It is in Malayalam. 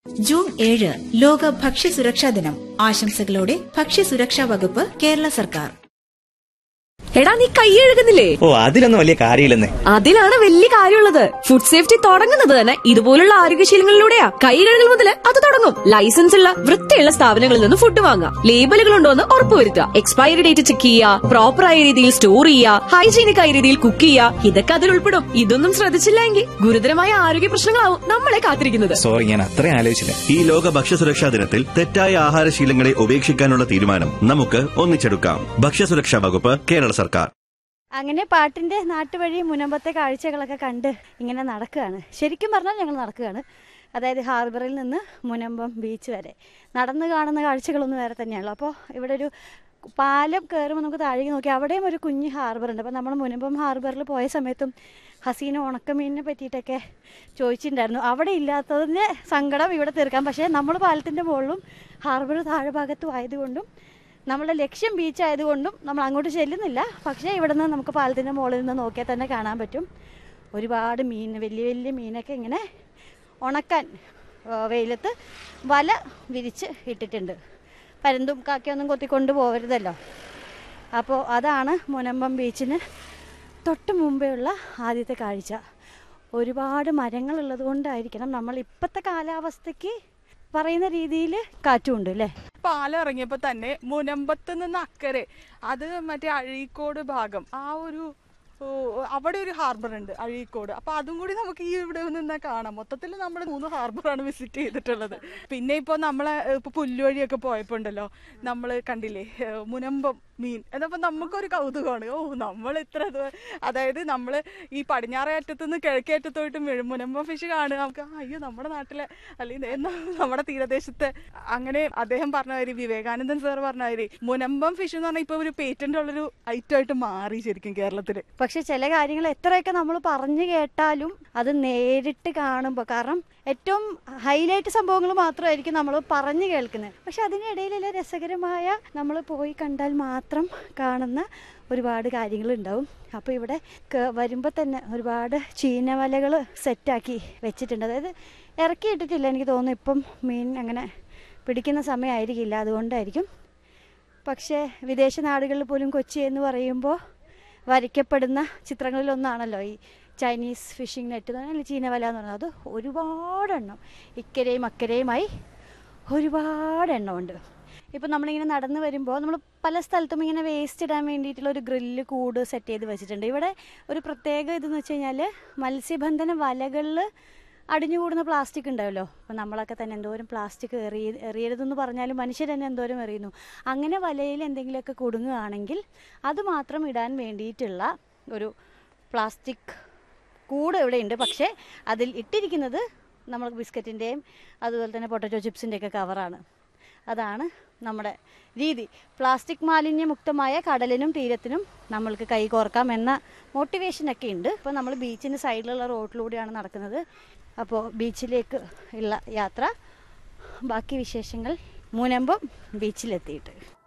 ജൂൺ ഏഴ് ലോക ഭക്ഷ്യസുരക്ഷാ ദിനം ആശംസകളോടെ ഭക്ഷ്യസുരക്ഷാ വകുപ്പ് കേരള സർക്കാർ എടാ നീ കൈ കഴുകുന്നില്ലേ ഓ അതിലൊന്നും വലിയ കാര്യമില്ലെന്നേ അതിലാണ് വലിയ കാര്യമുള്ളത് ഫുഡ് സേഫ്റ്റി തുടങ്ങുന്നത് തന്നെ ഇതുപോലുള്ള ആരോഗ്യശീലങ്ങളിലൂടെയാ കൈ കഴുകൽ മുതൽ അത് തുടങ്ങും ലൈസൻസ് ഉള്ള വൃത്തിയുള്ള സ്ഥാപനങ്ങളിൽ നിന്ന് ഫുഡ് വാങ്ങാം ലേബലുകൾ ഉണ്ടോ എന്ന് ഉറപ്പുവരുത്തുക എക്സ്പയറി ഡേറ്റ് ചെക്ക് ചെയ്യുക പ്രോപ്പർ ആയ രീതിയിൽ സ്റ്റോർ ചെയ്യുക ഹൈജീനിക് ആയ രീതിയിൽ കുക്ക് ചെയ്യുക ഇതൊക്കെ അതിൽ ഉൾപ്പെടും ഇതൊന്നും ശ്രദ്ധിച്ചില്ല എങ്കിൽ ഗുരുതരമായ ആരോഗ്യ പ്രശ്നങ്ങളാവും നമ്മളെ കാത്തിരിക്കുന്നത് സോറി ഞാൻ അത്രയും ആലോചിച്ചില്ല ഈ ലോക ഭക്ഷ്യസുരക്ഷാ ദിനത്തിൽ തെറ്റായ ആഹാരശീലങ്ങളെ ഉപേക്ഷിക്കാനുള്ള തീരുമാനം നമുക്ക് ഒന്നിച്ചെടുക്കാം ഭക്ഷ്യസുരക്ഷാ വകുപ്പ് കേരള സർക്കാർ അങ്ങനെ പാട്ടിന്റെ നാട്ടുവഴി മുനമ്പത്തെ കാഴ്ചകളൊക്കെ കണ്ട് ഇങ്ങനെ നടക്കുകയാണ് ശരിക്കും പറഞ്ഞാൽ ഞങ്ങൾ നടക്കുകയാണ് അതായത് ഹാർബറിൽ നിന്ന് മുനമ്പം ബീച്ച് വരെ നടന്ന് കാണുന്ന കാഴ്ചകളൊന്നും വേറെ തന്നെയാണല്ലോ അപ്പോൾ ഇവിടെ ഒരു പാലം കയറുമ്പോൾ നമുക്ക് താഴേക്ക് നോക്കി അവിടെയും ഒരു കുഞ്ഞ് ഹാർബർ ഉണ്ട് അപ്പോൾ നമ്മൾ മുനമ്പം ഹാർബറിൽ പോയ സമയത്തും ഹസീന ഉണക്കമീനിനെ പറ്റിയിട്ടൊക്കെ ചോദിച്ചിട്ടുണ്ടായിരുന്നു അവിടെ ഇല്ലാത്തതിൻ്റെ സങ്കടം ഇവിടെ തീർക്കാം പക്ഷേ നമ്മൾ പാലത്തിൻ്റെ മുകളിലും ഹാർബർ താഴെ ഭാഗത്തും ആയതുകൊണ്ടും നമ്മുടെ ലക്ഷ്യം ബീച്ച് ആയതുകൊണ്ടും നമ്മൾ അങ്ങോട്ട് ചെല്ലുന്നില്ല പക്ഷേ ഇവിടെ നിന്ന് നമുക്ക് പാലത്തിൻ്റെ മുകളിൽ നിന്ന് നോക്കിയാൽ തന്നെ കാണാൻ പറ്റും ഒരുപാട് മീൻ വലിയ വലിയ മീനൊക്കെ ഇങ്ങനെ ഉണക്കാൻ ആ, വെയിലത്ത് വല വിരിച്ച് ഇട്ടിട്ടുണ്ട് പരുന്തും കാക്കയൊന്നും കൊത്തിക്കൊണ്ട് പോകരുതല്ലോ അപ്പോൾ അതാണ് മുനമ്പം ബീച്ചിന് തൊട്ട് മുമ്പേ ഉള്ള ആദ്യത്തെ കാഴ്ച ഒരുപാട് മരങ്ങളുള്ളത് കൊണ്ടായിരിക്കണം നമ്മൾ ഇപ്പോഴത്തെ കാലാവസ്ഥയ്ക്ക് പറയുന്ന രീതിയിൽ കാറ്റുമുണ്ട് അല്ലേ പാലം ഇറങ്ങിയപ്പോ തന്നെ മുനമ്പത്ത് നിന്ന് അക്കരെ അത് മറ്റേ അഴീക്കോട് ഭാഗം ആ ഒരു ഓ, അവിടെ ഒരു ഹാർബർ ഉണ്ട് അഴീക്കോട് അപ്പൊ അതും കൂടി നമുക്ക് ഈ ഇവിടെ നിന്ന് കാണാം മൊത്തത്തിൽ നമ്മൾ മൂന്ന് ഹാർബറാണ് വിസിറ്റ് ചെയ്തിട്ടുള്ളത് പിന്നെ ഇപ്പോൾ നമ്മളെ ഏഹ്, ഇപ്പൊ പുല്ലുവഴിയൊക്കെ പോയപ്പോ ഉണ്ടല്ലോ നമ്മൾ കണ്ടില്ലേ ഏഹ്, മുനമ്പം മീൻ എന്നപ്പോ നമുക്കൊരു കൗതുകമാണ് ഓ നമ്മൾ ഇത്ര ദൂ- അതായത് നമ്മൾ ഈ പടിഞ്ഞാറേ അറ്റത്ത് നിന്ന് കിഴക്കേ അറ്റത്തോട്ട് മിഴ- മുനമ്പം ഫിഷ് കാണുക നമുക്ക് ആ, അയ്യോ നമ്മുടെ നാട്ടിലെ അല്ലെങ്കിൽ ദേ ന- നമ്മുടെ തീരദേശത്തെ അങ്ങനെ അദ്ദേഹം പറഞ്ഞ മാതിരി വിവേകാനന്ദൻ സാർ പറഞ്ഞ മാതിരി മുനമ്പം ഫിഷ് എന്ന് പറഞ്ഞാൽ ഇപ്പൊ ഒരു പേറ്റന്റ് ഉള്ളൊരു ഐറ്റം ആയിട്ട് മാറി ശരിക്കും കേരളത്തില് പക്ഷെ ചില കാര്യങ്ങൾ എത്രയൊക്കെ നമ്മൾ പറഞ്ഞു കേട്ടാലും അത് നേരിട്ട് കാണുമ്പോൾ കാരണം ഏറ്റവും ഹൈലൈറ്റ് സംഭവങ്ങൾ മാത്രമായിരിക്കും നമ്മൾ പറഞ്ഞു കേൾക്കുന്നത് പക്ഷെ അതിനിടയിലുള്ള രസകരമായ നമ്മൾ പോയി കണ്ടാൽ മാത്രം കാണുന്ന ഒരുപാട് കാര്യങ്ങളുണ്ടാവും അപ്പോൾ ഇവിടെ വരുമ്പോൾ തന്നെ ഒരുപാട് ചീനവലകൾ സെറ്റാക്കി വെച്ചിട്ടുണ്ട് അതായത് ഇറക്കിയിട്ടിട്ടില്ല എനിക്ക് തോന്നുന്നു ഇപ്പം മീൻ അങ്ങനെ പിടിക്കുന്ന സമയമായിരിക്കില്ല അതുകൊണ്ടായിരിക്കും പക്ഷേ വിദേശ നാടുകളിൽ പോലും കൊച്ചി എന്ന് പറയുമ്പോൾ വരയ്ക്കപ്പെടുന്ന ചിത്രങ്ങളിലൊന്നാണല്ലോ ഈ ചൈനീസ് ഫിഷിംഗ് നെറ്റ് എന്ന് പറഞ്ഞാൽ ചീനവല എന്ന് പറയുന്നത് അത് ഒരുപാടെണ്ണം ഇക്കരെയും അക്കരെയുമായി ഒരുപാട് എണ്ണമുണ്ട് ഇപ്പം നമ്മളിങ്ങനെ നടന്നു വരുമ്പോൾ നമ്മൾ പല സ്ഥലത്തും ഇങ്ങനെ വേസ്റ്റ് ഇടാൻ വേണ്ടിയിട്ടുള്ള ഒരു ഗ്രില്ല് കൂട് സെറ്റ് ചെയ്ത് വെച്ചിട്ടുണ്ട് ഇവിടെ ഒരു പ്രത്യേക ഇതെന്ന് വെച്ച് കഴിഞ്ഞാൽ മത്സ്യബന്ധന വലകളിൽ അടിഞ്ഞുകൂടുന്ന പ്ലാസ്റ്റിക് ഉണ്ടാവല്ലോ അപ്പം നമ്മളൊക്കെ തന്നെ എന്തോരം പ്ലാസ്റ്റിക് എറിയ എറിയരുതെന്ന് പറഞ്ഞാലും മനുഷ്യർ തന്നെ എന്തോരം എറിയുന്നു അങ്ങനെ വലയിൽ എന്തെങ്കിലുമൊക്കെ കുടുങ്ങുകയാണെങ്കിൽ അത് മാത്രം ഇടാൻ വേണ്ടിയിട്ടുള്ള ഒരു പ്ലാസ്റ്റിക് കൂട് ഇവിടെ ഉണ്ട് പക്ഷേ അതിൽ ഇട്ടിരിക്കുന്നത് നമ്മൾ ബിസ്ക്കറ്റിൻ്റെയും അതുപോലെ തന്നെ പൊട്ടറ്റോ ചിപ്സിൻ്റെയൊക്കെ കവറാണ് അതാണ് നമ്മുടെ രീതി പ്ലാസ്റ്റിക് മാലിന്യമുക്തമായ കടലിനും തീരത്തിനും നമ്മൾക്ക് കൈ കോർക്കാം എന്ന മോട്ടിവേഷനൊക്കെ ഉണ്ട് ഇപ്പോൾ നമ്മൾ ബീച്ചിൻ്റെ സൈഡിലുള്ള റോഡിലൂടെയാണ് നടക്കുന്നത് അപ്പോൾ ബീച്ചിലേക്ക് ഉള്ള യാത്ര ബാക്കി വിശേഷങ്ങൾ മുനമ്പം ബീച്ചിലെത്തിയിട്ട്